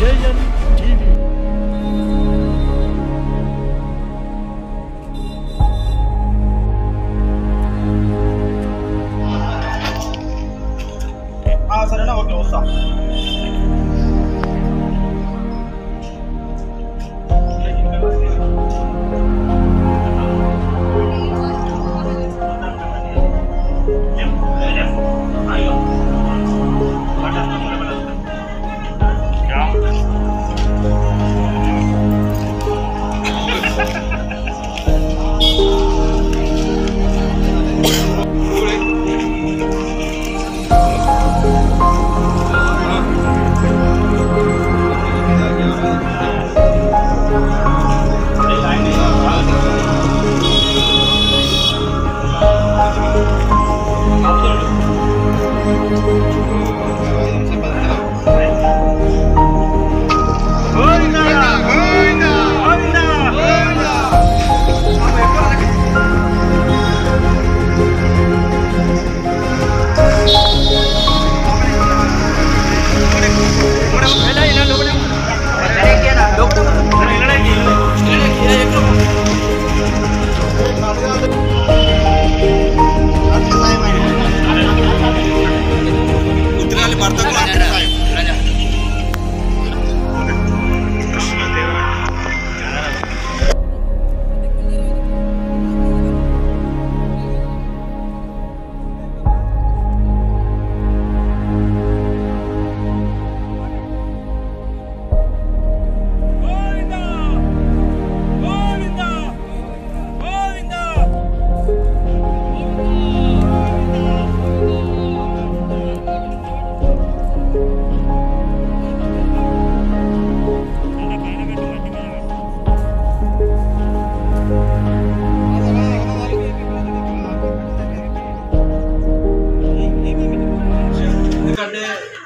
AN TV ఆ, సరేనా okay వస్తా ఎందుకంటే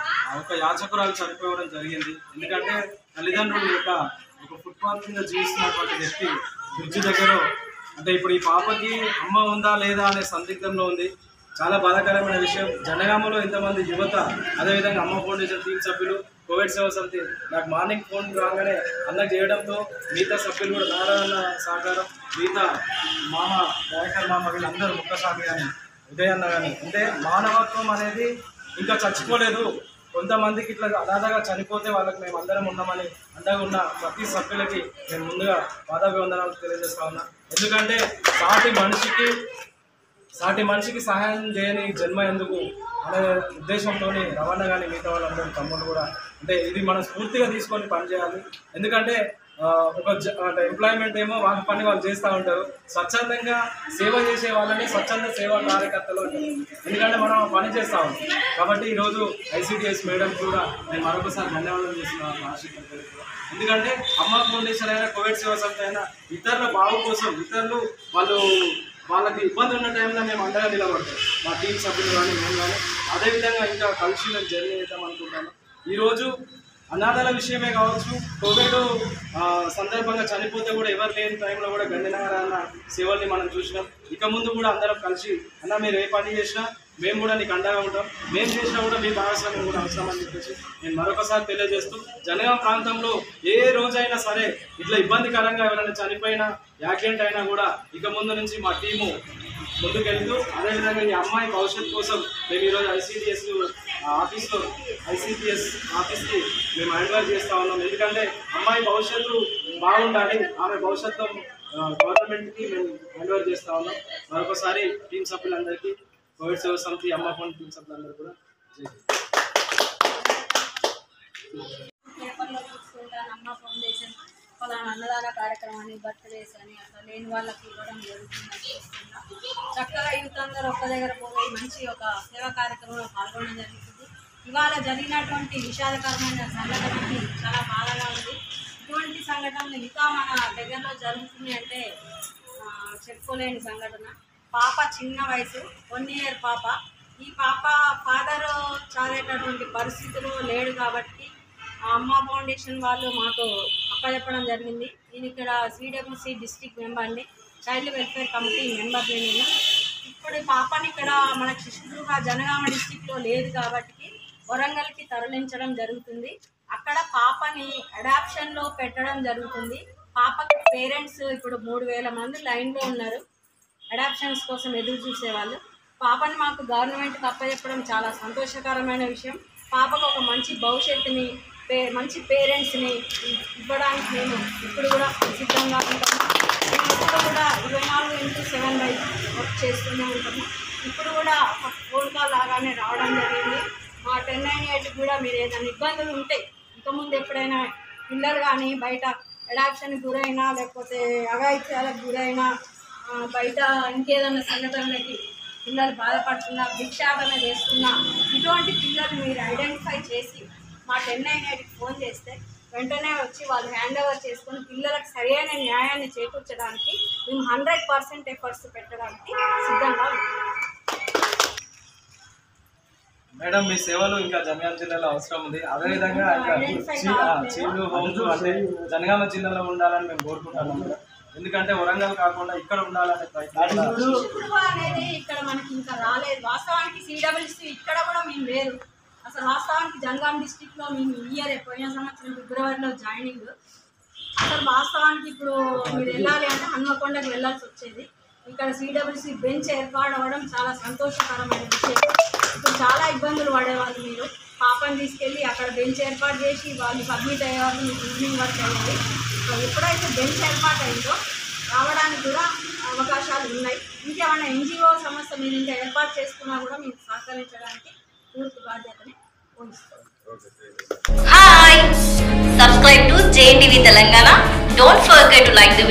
ఒక యాచకురాలు చనిపోవడం జరిగింది ఎందుకంటే తల్లిదండ్రులు లేక ఒక ఫుట్పాత్ మీద జీవిస్తున్నటువంటి వ్యక్తి బ్రిడ్జ్ దగ్గర అంటే ఇప్పుడు ఈ పాపకి అమ్మ ఉందా లేదా అనే సందిగ్ధంలో ఉంది చాలా బాధాకరమైన విషయం జనగామలో ఇంతమంది యువత అదేవిధంగా అమ్మ ఫౌండేషన్ టీం సభ్యులు కోవిడ్ సేవ సమితి నాకు మార్నింగ్ ఫోన్ రాగానే అన్నకు చేయడంతో మిగతా సభ్యులు కూడా నారాయణ సహకారం మిగతా మామ డైరెక్టర్ మామ వీళ్ళందరూ ముక్కసామి కానీ ఉదయన్న కానీ అంటే మానవత్వం అనేది ఇంకా చచ్చిపోలేదు కొంతమందికి ఇట్లా అనాథగా చనిపోతే వాళ్ళకి మేము అందరం ఉన్నామని అండగా ఉన్న ప్రతి సభ్యులకి నేను ముందుగా పాదాభివందనాలు తెలియజేస్తా ఉన్నా ఎందుకంటే సాటి మనిషికి సాటి మనిషికి సహాయం చేయని జన్మ ఎందుకు అనే ఉద్దేశంతో రవాణా కానీ మిగతా వాళ్ళందరూ తమ్ముళ్ళు కూడా అంటే ఇది మనం స్ఫూర్తిగా తీసుకొని పనిచేయాలి ఎందుకంటే ఆ, ఒక జ- అంటే ఎంప్లాయ్మెంట్ ఏమో వాళ్ళ పని వాళ్ళు చేస్తూ ఉంటారు స్వచ్ఛందంగా సేవ చేసే వాళ్ళని స్వచ్ఛంద సేవా కార్యకర్తలు అంటారు ఎందుకంటే మనం ఆ పని చేస్తా ఉంటాం కాబట్టి ఈరోజు ఐసీడిఎస్ మేడం కూడా నేను మరొకసారి ధన్యవాదాలు చేస్తున్నాను ఆశిస్తున్న కూడా. ఎందుకంటే అమ్మ ఫౌండేషన్ అయినా కోవిడ్ సేవా సంస్థ అయినా ఇతరుల బాగు కోసం ఇతరులు వాళ్ళు వాళ్ళకి ఇబ్బంది ఉన్న టైంలో మేము అండగా నిలబడతాం మా టీం సభ్యులు కానీ మేము కానీ అదేవిధంగా ఇంకా కలిసి మేము జర్నీ చేద్దాం అనుకుంటాను ఈరోజు అనాథాల విషయమే కావచ్చు కోవిడ్ ఆ, సందర్భంగా చనిపోతే కూడా ఎవరు లేని టైంలో కూడా గండినగర్ అన్న సేవల్ని మనం చూసినాం ఇక ముందు కూడా అందరం కలిసి అన్న మీరు ఏ పని చేసినా మేము కూడా నీకు అండగా ఉంటాం మేము చేసినా కూడా మీ భాగస్వామ్యం కూడా అవసరం అని చెప్పేసి నేను మరొకసారి తెలియజేస్తూ జనగాం ప్రాంతంలో ఏ రోజైనా సరే ఇట్లా ఇబ్బందికరంగా ఎవరైనా చనిపోయినా యాక్సిడెంట్ అయినా కూడా ఇక ముందు నుంచి మా టీము ముందుకెళ్తూ అదేవిధంగా ఈ అమ్మాయి భవిష్యత్తు కోసం మేము ఈరోజు ఐసీడిఎస్ ఆఫీస్లో ఐసీడిఎస్ ఆఫీస్కి మేము అడ్వైజ్ చేస్తా ఉన్నాం ఎందుకంటే అమ్మాయి భవిష్యత్తు బాగుండాలి ఆమె భవిష్యత్తు గవర్నమెంట్కి మేము అడ్వైజ్ చేస్తా ఉన్నాం మరొకసారి టీం సభ్యులందరికీ కోవిడ్ సేవ సమితి అమ్మ ఫండ్ టీం సభ్యులందరూ కూడా జై హింద్. పేపర్లో చూస్తుంటాను అమ్మ ఫౌండేషన్ ఫలానా అన్నదాన కార్యక్రమాన్ని బర్త్డేస్ అని అట్లా లేని వాళ్ళకి ఇవ్వడం జరుగుతుందని చూస్తున్నా చక్కగా యూత్ అందరూ ఒక్క దగ్గర పోయి మంచి ఒక సేవా కార్యక్రమంలో పాల్గొనడం జరుగుతుంది ఇవాళ జరిగినటువంటి విషాదకరమైన సంఘటనకి చాలా బాధగా ఉంది ఇటువంటి సంఘటనలు ఇంకా మన దగ్గరలో జరుగుతున్నాయి అంటే ఆ, చెప్పుకోలేని సంఘటన పాప చిన్న వయసు వన్ ఇయర్ పాప ఈ పాప ఫాదర్ చదివేటటువంటి పరిస్థితులు లేడు కాబట్టి ఆ అమ్మ ఫౌండేషన్ వాళ్ళు మాకు అప్పచెప్పడం జరిగింది నేను ఇక్కడ సిడబ్ల్యూసి డిస్టిక్ మెంబర్ని చైల్డ్ వెల్ఫేర్ కమిటీ మెంబర్ని నేను ఇప్పుడు ఈ పాపని ఇక్కడ మనకి శిశుగృహ జనగామ డిస్టిక్లో లేదు కాబట్టి వరంగల్కి తరలించడం జరుగుతుంది అక్కడ పాపని అడాప్షన్ లో పెట్టడం జరుగుతుంది పాపకి పేరెంట్స్ ఇప్పుడు మూడు వేల మంది లైన్ లో ఉన్నారు అడాప్షన్స్ కోసం ఎదురు చూసేవాళ్ళు పాపని మాకు గవర్నమెంట్కి అప్పచెప్పడం చాలా సంతోషకరమైన విషయం పాపకు ఒక మంచి భవిష్యత్తుని పే మంచి పేరెంట్స్ని ఇవ్వడానికి మేము ఇప్పుడు కూడా సిద్ధంగా ఉంటాము మేము ఇప్పుడు కూడా ఇరవై నాలుగు ఇంటూ సెవెన్ బై వర్క్ చేస్తూనే ఉంటాము ఇప్పుడు కూడా ఒక ఫోన్ కాల్ లాగానే రావడం జరిగింది మా టెన్ నైన్ ఎయిట్ కూడా మీరు ఏదైనా ఇబ్బందులు ఉంటాయి ఇంతకుముందు ఎప్పుడైనా పిల్లలు కానీ బయట అడాప్షన్కి గురైనా లేకపోతే అఘాయిత్యాలకు గురైనా ఆ, బయట ఇంకేదైనా సంఘటనలకి పిల్లలు బాధపడుతున్నా భిక్షాటన చేస్తున్నా ఇటువంటి పిల్లలు మీరు ఐడెంటిఫై చేసి మా టెన్ నైన్ ఎయిట్కి ఫోన్ చేస్తే వెంటనే వచ్చి వాళ్ళు హ్యాండ్ ఓవర్ చేసుకొని పిల్లలకు సరైన న్యాయాన్ని చేకూర్చడానికి మేము హండ్రెడ్ పర్సెంట్ ఎఫర్ట్స్ పెట్టడానికి సిద్ధంగా ఉన్నాం మేడం మీ సేవలు ఇంకా జనగామ జిల్లాలో అవసరం ఉంది అదేవిధంగా ఇంకా చీ- ఆ, చీలు హోమ్స్ అంటే జనగామ జిల్లాలో ఉండాలని మేము కోరుకుంటున్నాం మేడం ఎందుకంటే వరంగల్ కాకుండా ఇక్కడ ఉండాలనే ప్రయత్నం కూడా శిశుకుడువ అనేది ఇక్కడ మనకి ఇంకా రాలేదు వాస్తవానికి సిడబ్ల్యూసి ఇక్కడ కూడా మేము లేదు అసలు వాస్తవానికి జనగాం డిస్టిక్ లో మేము ఇయర్ పోయిన సంవత్సరం ఫిబ్రవరిలో జాయినింగ్ అసలు వాస్తవానికి ఇప్పుడు మీరు వెళ్ళాలి అంటే హన్మకొండకు వెళ్ళాల్సి వచ్చేది ఇక్కడ సిడబ్ల్యూసి బెంచ్ ఏర్పాటు అవ్వడం చాలా సంతోషకరమైన విషయం ఇప్పుడు చాలా ఇబ్బందులు పడేవాళ్ళు మీరు పాపని తీసుకెళ్ళి అక్కడ బెంచ్ ఏర్పాటు చేసి వాళ్ళు సబ్మిట్ అయ్యేవాళ్ళు మీకు ఈవినింగ్ వర్క్ అయ్యేది సో ఎప్పుడైతే బెంచ్ ఏర్పాటు అయిందో రావడానికి కూడా అవకాశాలు ఉన్నాయి ఇంకేమైనా ఎన్జిఓ సంస్థ మీరు ఇంకా ఏర్పాటు చేసుకున్నా కూడా మీకు సహకరించడానికి పూర్తి బాధ్యతని వహిస్తాం Hi! Subscribe to JNTV Telangana. Don't forget to like the video.